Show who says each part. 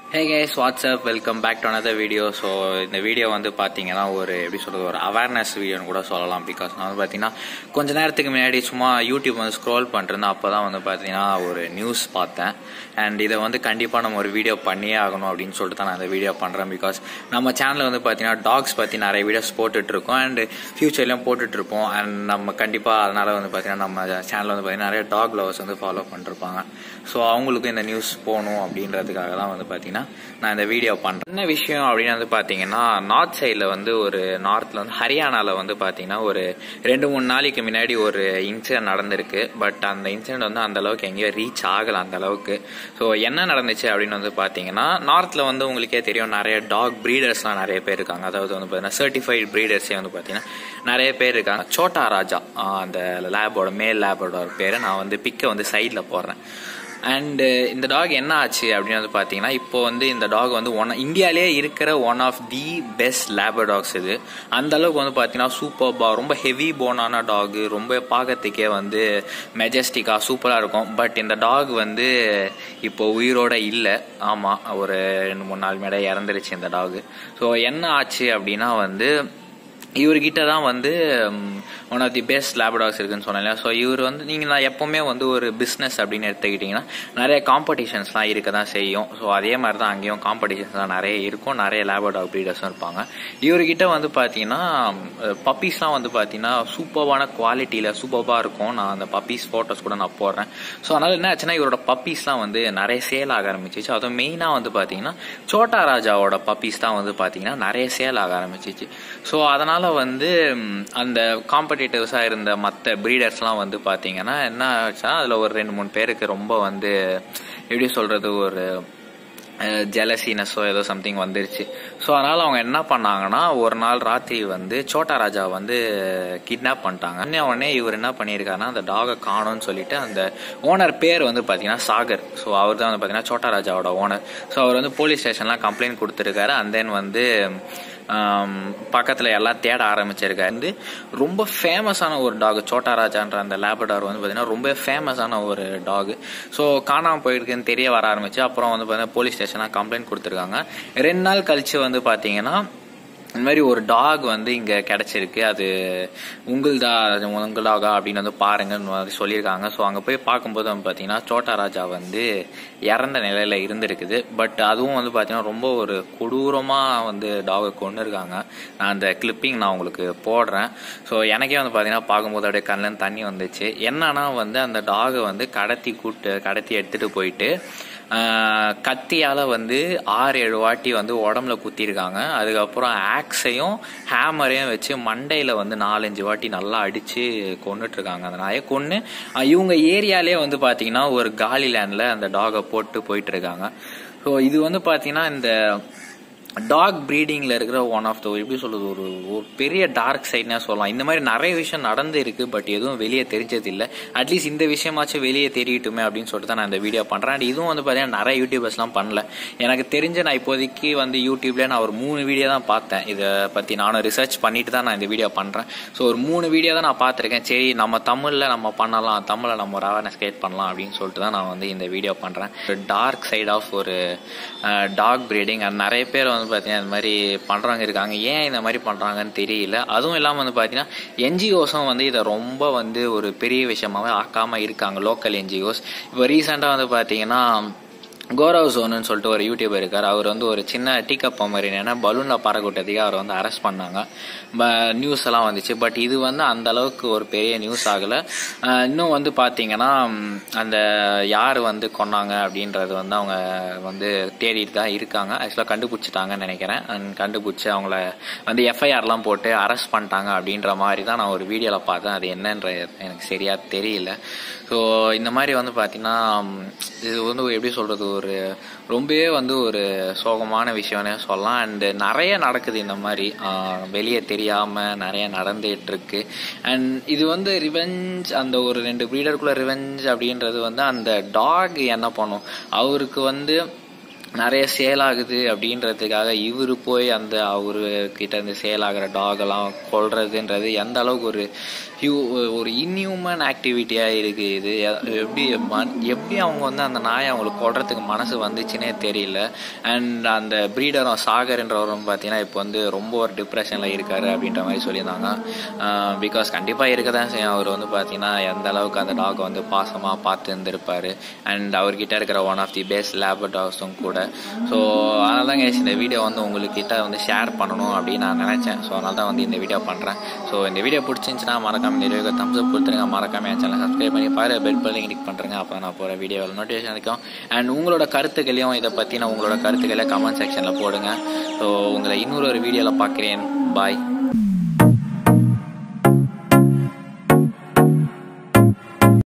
Speaker 1: hey guys what's up welcome back to another video so இந்த video வந்து பார்த்தீங்கன்னா ஒரு எப்படி சொல்கிறது ஒரு அவேர்னஸ் வீடியோன்னு கூட சொல்லலாம் பிகாஸ் நான் வந்து பார்த்தீங்கன்னா கொஞ்ச நேரத்துக்கு முன்னாடி சும்மா யூடியூப் வந்து ஸ்க்ரோல் பண்ணிருந்தேன் அப்போ தான் வந்து பார்த்தீங்கன்னா ஒரு நியூஸ் பார்த்தேன் அண்ட் இதை வந்து கண்டிப்பாக நம்ம ஒரு வீடியோ பண்ணியே ஆகணும் அப்படின்னு சொல்லிட்டு தான் நான் இந்த வீடியோ பண்ணுறேன் பிகாஸ் நம்ம சேனலில் வந்து பார்த்தீங்கன்னா டாக்ஸ் பற்றி நிறைய வீடியோஸ் போட்டுட்ருக்கோம் அண்ட் ஃபியூச்சர்லேயும் போட்டுட்ருப்போம் அண்ட் நம்ம கண்டிப்பாக அதனால் வந்து பார்த்தீங்கன்னா நம்ம சேனலில் வந்து பார்த்தீங்கன்னா நிறைய டாக் லவர்ஸ் வந்து ஃபாலோ பண்ணிருப்பாங்க ஸோ அவங்களுக்கும் இந்த நியூஸ் போகணும் அப்படின்றதுக்காக தான் வந்து பார்த்தீங்கன்னா நான் இந்த வீடியோ பண்ணுறேன் என்ன விஷயம் அப்படின்னு வந்து பார்த்தீங்கன்னா நார்த் சைடில் வந்து ஒரு நார்த்தில் வந்து ஹரியானாவில் வந்து பார்த்தீங்கன்னா ஒரு ரெண்டு மூணு நாளைக்கு முன்னாடி ஒரு இன்சிடென்ட் நடந்திருக்கு பட் அந்த இன்சிடென்ட் வந்து அந்த அளவுக்கு எங்கேயும் ரீச் ஆகலை அந்த அளவுக்கு ஸோ என்ன நடந்துச்சு அப்படின்னு வந்து பார்த்தீங்கன்னா நார்த்தில் வந்து உங்களுக்கே தெரியும் நிறைய டாக் ப்ரீடர்ஸ்லாம் நிறைய பேர் இருக்காங்க அதாவது வந்து பார்த்தீங்கன்னா சர்டிஃபைட் ப்ரீடர்ஸே வந்து பார்த்தீங்கன்னா நிறைய பேர் இருக்காங்க சோட்டா ராஜா ஆஹ் அந்த லேபோட மேல் லேபோட பேரை நான் வந்து பிக்கை வந்து சைடில் போடுறேன் அண்டு இந்த டாக் என்ன ஆச்சு அப்படின்னு வந்து பார்த்தீங்கன்னா இப்போ வந்து இந்த டாக் வந்து ஒன் இந்தியாவிலே இருக்கிற one of the best labour dogs இது அந்த அளவுக்கு வந்து பார்த்தீங்கன்னா சூப்பர்பா ரொம்ப ஹெவி போனான டாக் ரொம்ப பார்க்கறதுக்கே வந்து மெஜஸ்டிக்காக சூப்பராக இருக்கும் பட் இந்த டாக் வந்து இப்போ உயிரோட இல்லை ஆமாம் ஒரு ரெண்டு மூணு நாள் மேலே இறந்துருச்சு இந்த டாக் ஸோ என்ன ஆச்சு அப்படின்னா வந்து இவர்கிட்ட தான் வந்து one of the best lab dogs இருக்குன்னு சொன்னேன் ஸோ இவர் வந்து நீங்கள் நான் எப்போவுமே வந்து ஒரு பிஸ்னஸ் அப்படின்னு எடுத்துக்கிட்டிங்கன்னா நிறைய காம்படிஷன்ஸ்லாம் இருக்க தான் செய்யும் ஸோ அதே மாதிரி தான் அங்கேயும் காம்படிஷன்ஸ்லாம் நிறைய இருக்கும் நிறைய லேபடாக் ப்ரீடர்ஸும் இருப்பாங்க இவர்கிட்ட வந்து பார்த்தீங்கன்னா பப்பீஸ்லாம் வந்து பார்த்தீங்கன்னா சூப்பர்வான குவாலிட்டியில் சூப்பராக இருக்கும் நான் அந்த பப்பீஸ் ஃபோட்டோஸ் கூட நான் போடுறேன் ஸோ அதனால் என்ன ஆச்சுன்னா இவரோட பப்பீஸ்லாம் வந்து நிறைய சேல் ஆக ஆரம்பிச்சிச்சு அதுவும் மெயினாக வந்து பார்த்தீங்கன்னா சோட்டா ராஜாவோட பப்பீஸ் தான் வந்து பார்த்தீங்கன்னா நிறைய சேல் ஆக ஆரம்பிச்சிச்சு ஸோ அதனால் வந்து ம், அந்த காம்படிட்டிவ்ஸாக இருந்த மற்ற ப்ரீடர்ஸ்லாம் வந்து பார்த்தீங்கன்னா என்ன ஆச்சுன்னா அதில் ஒரு ரெண்டு மூணு பேருக்கு ரொம்ப வந்து எப்படி சொல்கிறது ஒரு ஜெலசினஸோ ஏதோ சம்திங் வந்துருச்சு ஸோ அதனால் அவங்க என்ன பண்ணாங்கன்னா ஒரு நாள் ராத்திரி வந்து சோட்டா ராஜா வந்து கிட்னாப் பண்ணிட்டாங்க உடனே உடனே இவர் என்ன பண்ணியிருக்காருன்னா அந்த டாகை காணோன்னு சொல்லிட்டு அந்த ஓனர் பேர் வந்து பார்த்தீங்கன்னா சாகர் ஸோ அவர் தான் வந்து பார்த்தீங்கன்னா சோட்டா ராஜாவோட ஓனர் ஸோ அவர் வந்து போலீஸ் ஸ்டேஷன்லாம் கம்ப்ளைண்ட் கொடுத்துருக்காரு அண்ட் தென் வந்து பக்கத்தில் எல்லாம் தேட ஆரம்பிச்சிருக்காரு வந்து ரொம்ப ஃபேமஸான ஒரு டாக் சோட்டா ராஜான்ற அந்த லேபடார் வந்து பார்த்தீங்கன்னா ரொம்ப ஃபேமஸான ஒரு டாக் ஸோ காணாமல் போயிருக்குன்னு தெரிய வர ஆரம்பிச்சு அப்புறம் வந்து பார்த்தீங்கன்னா போலீஸ் ஸ்டேஷனாக கம்ப்ளைண்ட் கொடுத்துருக்காங்க ரெண்டு நாள் கழிச்சு வந்து பார்த்தீங்கன்னா இந்த மாதிரி ஒரு டாக் வந்து இங்கே கிடச்சிருக்கு அது உங்கள்தா உங்கள் டாகா அப்படின்னு வந்து பாருங்கன்னு வந்து சொல்லியிருக்காங்க ஸோ அங்கே போய் பார்க்கும்போது வந்து பார்த்தீங்கன்னா சோட்டா ராஜா வந்து இறந்த நிலையில் இருந்திருக்குது பட் அதுவும் வந்து பார்த்தீங்கன்னா ரொம்ப ஒரு கொடூரமாக வந்து டாகை கொண்டு இருக்காங்க நான் அந்த கிளிப்பிங் நான் உங்களுக்கு போடுறேன் ஸோ எனக்கே வந்து பார்த்தீங்கன்னா பார்க்கும்போது அப்படியே கண்ணில் தண்ணி வந்துச்சு என்னன்னா வந்து அந்த டாகை வந்து கடத்தி கூட்டு கடத்தி எடுத்துகிட்டு போயிட்டு ஆஹ் கத்தியால வந்து ஆறு ஏழு வாட்டி வந்து உடம்புல குத்திருக்காங்க அதுக்கப்புறம் ஆக்ஸையும் ஹேமரையும் வச்சு மண்டையில வந்து நாலஞ்சு வாட்டி நல்லா அடிச்சு கொண்டுட்டு இருக்காங்க அந்த நாயை கொன்று இவங்க ஏரியாலே வந்து பாத்தீங்கன்னா ஒரு காலி லேண்ட்ல அந்த டாகை போட்டு போயிட்டு இருக்காங்க ஸோ இது வந்து பாத்தீங்கன்னா இந்த டாக் ப்ரீடிங்கில் இருக்கிற ஒன் ஆஃப் த எப்படி சொல்றது ஒரு ஒரு பெரிய டார்க் சைட்னே சொல்லலாம் இந்த மாதிரி நிறைய விஷயம் நடந்து இருக்கு பட் எதுவும் வெளியே தெரிஞ்சது இல்லை அட்லீஸ்ட் இந்த விஷயமாச்சும் வெளியே தெரியட்டுமே அப்படின்னு சொல்லிட்டு தான் நான் இந்த வீடியோ பண்ணுறேன் அண்ட் இதுவும் வந்து பார்த்தீங்கன்னா நிறைய யூடியூபர்ஸ்லாம் பண்ணல எனக்கு தெரிஞ்ச நான் இப்போதைக்கு வந்து யூடியூப்ல நான் ஒரு மூணு வீடியோ தான் பார்த்தேன் இதை பற்றி நானும் ரிசர்ச் பண்ணிட்டு தான் நான் இந்த வீடியோ பண்ணுறேன் ஸோ ஒரு மூணு வீடியோ தான் நான் பார்த்துருக்கேன் சரி நம்ம தமிழில் நம்ம பண்ணலாம் தமிழில் நம்ம ஒரு அவேர்னஸ் கிரியேட் பண்ணலாம் அப்படின்னு சொல்லிட்டு தான் நான் வந்து இந்த வீடியோ பண்ணுறேன் டார்க் சைட் ஆஃப் ஒரு டாக் ப்ரீடிங் அது நிறைய பேர் வந்து பார்த்தீங்கன்னா இந்த மாதிரி பண்ணுறவங்க இருக்காங்க ஏன் இந்த மாதிரி பண்ணுறாங்கன்னு தெரியல அதுவும் இல்லாமல் வந்து பார்த்தீங்கன்னா என்ஜிஓஸும் வந்து இதை ரொம்ப வந்து ஒரு பெரிய விஷயமாவே ஆக்காமல் இருக்காங்க லோக்கல் என்ஜிஓஸ் இப்போ ரீசெண்டாக வந்து பார்த்தீங்கன்னா கோரவ் ஜோனுன்னு சொல்லிட்டு ஒரு யூடியூபர் இருக்கார் அவர் வந்து ஒரு சின்ன டீக்கப் மாதிரி என்னன்னா பலூனில் பறக்க விட்டதுக்கு அவர் வந்து அரெஸ்ட் பண்ணாங்க நியூஸ் எல்லாம் வந்துச்சு பட் இது வந்து அந்த அளவுக்கு ஒரு பெரிய நியூஸ் ஆகலை இன்னும் வந்து பார்த்தீங்கன்னா ம், அந்த யார் வந்து கொன்னாங்க அப்படின்றது வந்து அவங்க வந்து தேடிட்டு தான் இருக்காங்க ஆக்சுவலாக கண்டுபிடிச்சிட்டாங்கன்னு நினைக்கிறேன் அண்ட் கண்டுபிடிச்சி அவங்கள வந்து எஃப்ஐஆர்லாம் போட்டு அரெஸ்ட் பண்ணிட்டாங்க அப்படின்ற மாதிரி தான் நான் ஒரு வீடியோவில் பார்த்தேன் அது என்னன்ற எனக்கு சரியா தெரியல ஸோ இந்த மாதிரி வந்து பார்த்தீங்கன்னா ம், இது வந்து எப்படி சொல்கிறது ஒரு ரொம்பவே வந்து ஒரு சோகமான விஷயம்னே சொல்லலாம் அண்டு நிறைய நடக்குது இந்த மாதிரி ஆஹ், வெளியே தெரியாமல் நிறைய நடந்துட்டு இருக்கு அண்ட் இது வந்து ரிவெஞ்ச் அந்த ஒரு ரெண்டு ப்ரீடருக்குள்ள ரிவெஞ்ச் அப்படின்றது வந்து அந்த டாக் என்ன பண்ணும் அவருக்கு வந்து நிறைய சேல் ஆகுது அப்படின்றதுக்காக இவர் போய் அந்த அவரு கிட்ட இருந்து சேல் ஆகிற டாகெல்லாம் கொல்றதுன்றது எந்த அளவுக்கு ஒரு ஹியூ ஒரு இன்ஹியூமன் ஆக்டிவிட்டியாக இருக்குது இது எ- எப்படி மன்- எப்படி அவங்க வந்து அந்த நாயை அவங்களுக்கு கொல்றதுக்கு மனசு வந்துச்சுன்னே தெரியல அண்ட் அந்த ப்ரீடரும் சாகர்ன்றவரும் பார்த்தீங்கன்னா இப்போ வந்து ரொம்ப ஒரு டிப்ரெஷனில் இருக்காரு அப்படின்ற மாதிரி சொல்லியிருந்தாங்க பிகாஸ் கண்டிப்பாக இருக்க தான் செய்யும் அவர் வந்து பார்த்தீங்கன்னா எந்த அளவுக்கு அந்த டாக் வந்து பாசமாக பார்த்து இருந்திருப்பாரு அண்ட் அவர்கிட்ட இருக்கிற one of the best labour டாக்ஸும் கூட ஸோ அதனால தான் guys இந்த வீடியோ வந்து உங்கள்கிட்ட வந்து ஷேர் பண்ணணும் அப்படின்னு நான் நினச்சேன் ஸோ அதனால தான் வந்து இந்த வீடியோ பண்ணுறேன் ஸோ இந்த வீடியோ பிடிச்சிருந்துச்சுன்னா மறக்காம இந்த வீடியோக்கு தம்ஸ் அப் கொடுத்துருங்க மறக்காம என் சேனல் சப்ஸ்கிரைப் பண்ணி பாரு பெல் பல்லிங் கிளிக் பண்ணுறேங்க அப்போ நான் போகிற வீடியோவில் நோட்டிஃபிகேஷன் இருக்கும் அண்ட் உங்களோட கருத்துக்களையும் இதை பற்றின உங்களோட கருத்துக்களை கமெண்ட் செக்ஷனில் போடுங்க ஸோ உங்களை இன்னொரு ஒரு வீடியோவில் பார்க்குறேன் பாய்